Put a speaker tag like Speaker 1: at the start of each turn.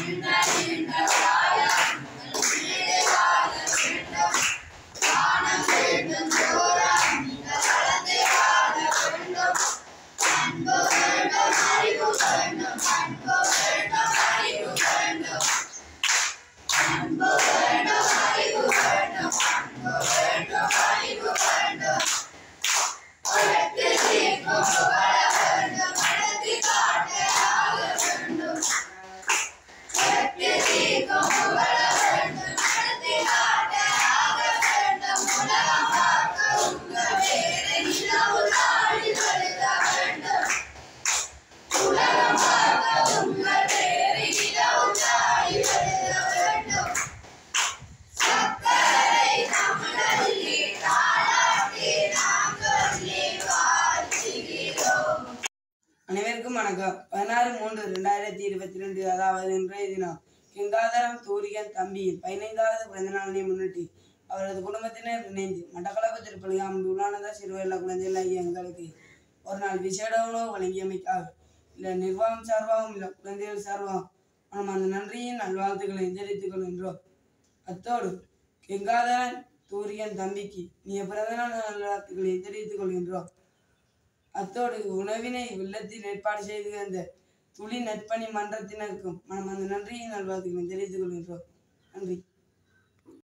Speaker 1: அனைவருக்கும் வணக்கம் பதினாறு மூன்று ரெண்டாயிரத்தி இருபத்தி ரெண்டு அதாவது இன்றைய தினம் கங்காதரம் தூரியன் தம்பியின் பதினைந்தாவது பிறந்த நாளினை முன்னிட்டு அவரது குடும்பத்தினர் இணைந்து மட்டக்களப்பு திருப்பலியாம் உலானதா சிறுவயல குழந்தைகள் எங்களுக்கு ஒரு நாள் விசேட உணவு வழங்கியமைக்காக இல்லை நிர்வாகம் சார்பாகவும் இல்லை குழந்தைகள் சார்பாகவும் நாம் அந்த நன்றியின் நல்வாழ்த்துக்களை தெரிவித்துக் கொள்கின்றோம் அத்தோடு கங்காதரன் தூரியன் தம்பிக்கு நீ பிறந்தநாள் நல்வாழ்த்துக்களை தெரிவித்துக் கொள்கின்றோம் அத்தோடு உணவினை இல்லத்தில் ஏற்பாடு செய்து வந்த துளி நற்பணி மன்றத்தினருக்கும் மனம் அந்த நன்றியை நல்வாழ்த்துக்களை தெரிவித்துக் கொள்கின்றோம் நன்றி